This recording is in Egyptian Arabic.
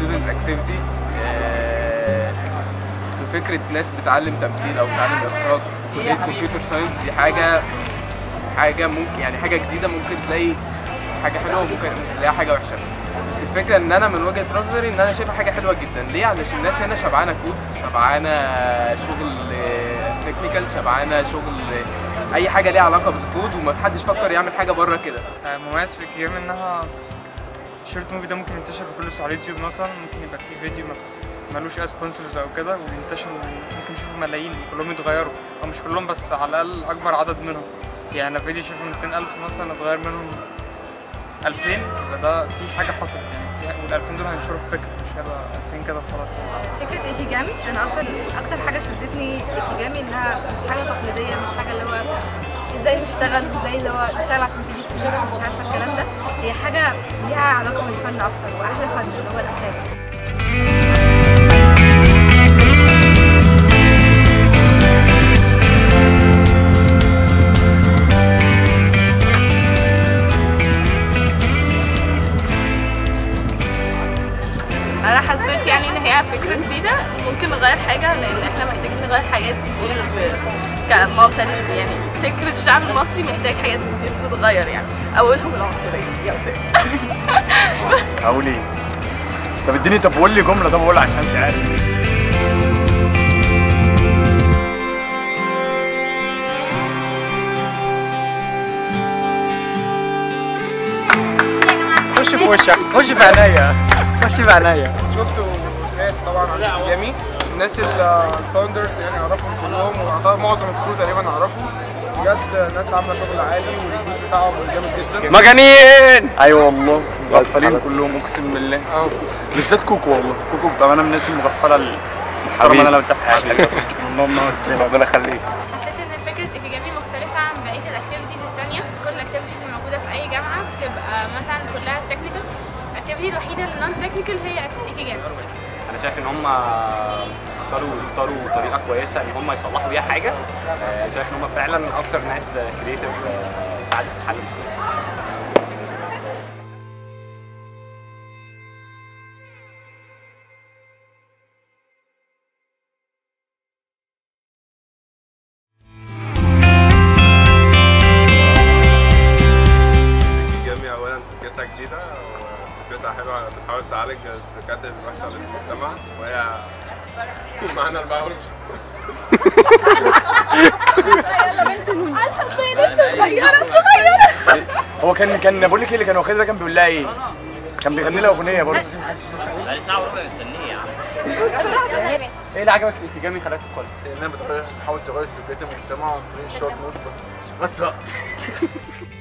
ستودنت اكتيفيتي وفكره ناس بتعلم تمثيل او بتعلم اخراج في كليه كمبيوتر ساينس دي حاجه حاجه ممكن يعني حاجه جديده ممكن تلاقي حاجه حلوه وممكن تلاقيها حاجه وحشه بس الفكره ان انا من وجهه نظري ان انا شايفها حاجه حلوه جدا ليه علشان الناس هنا شبعانه كود شبعانه شغل تكنيكال شبعانه شغل اي حاجه ليها علاقه بالكود وما حدش فكر يعمل حاجه بره كده آه، مميز في الجيم انها شورت موفي ده ممكن ينتشر بكل سهوله على اليوتيوب مثلا ممكن يبقى فيه فيديو ما- ملوش اي سبونسرز او كده وينتشر ممكن يشوفوا ملايين كلهم يتغيروا او مش كلهم بس على الاقل اكبر عدد منهم يعني لو فيديو شافه 200000 مثلا اتغير منهم 2000 يبقى ده في حاجه حصلت يعني وال 2000 دول هينشروا في فكره مش هيبقى 2000 كده وخلاص يعني. فكرة ايكيجامي انا اصلا اكتر حاجة شدتني ايكيجامي انها مش حاجة تقليدية مش حاجة اللي هو ازاي نشتغل ازاي اللي هو تشتغل عشان تجيب فلوس ومش عارفة الكلام ده هي حاجة ليها علاقة بالفن اكتر واحلى فن اللي هو الافلام انا حسيت يعني ان هي فكره جديده ممكن نغير حاجه لان احنا محتاجين نغير حاجات كتير في كمالتي يعني فكر الشعب المصري محتاج حاجات كتير تتغير يعني اولهم العنصريه يا أسامة. اقول ايه طب اديني طب قول لي جمله طب اقول عشان مش عارف خش في وشك خش في عينيا خش في عينيا شفت وسمعت طبعا عن ايامي الناس الفاوندرز يعني اعرفهم كلهم ومعظم الكرو تقريبا اعرفهم بجد ناس عامله شغل عالي والفلوس بتاعهم جامد جدا مجانين ايوه والله مغفلين كلهم اقسم بالله بالذات كوكو والله كوكو بامانه من الناس المغفله المحترمه اللي انا قابلتها في حياتي والله منور ربنا يخليك حسيت ان فكره ايكيجامي مختلفه عن بقيه الاكتيفيتيز التانية كل الاكتيفيتيز الموجوده في اي جامعه بتبقى مثلا كلها تكنيكال الاكتيفيتي الوحيده اللي نون تكنيكال هي ايكيجامي انا شايف ان هم اختاروا اختاروا طريقه كويسه ان هم يصلحوا بيها حاجه آه، شايف ان هم فعلا اكتر ناس كريتيف ساعدت في حل المشكله جامعة أولا فكرتها جديدة وفكرتها حلوة بتحاول تعالج السلوكيات الوحشة اللي في المجتمع وهي معانا أربعة ورش هو كان كان بقول لك ايه اللي كان واخدها ده كان بيقول لها ايه كان بيغني لها اغنيه برضه بقالي ساعة وربع مستنيه يا عم ايه اللي عجبك في التجامي خلاك تدخل إنها بتحاول تغير سلوكيات المجتمع عن طريق الشورت نوتس بس بس بقى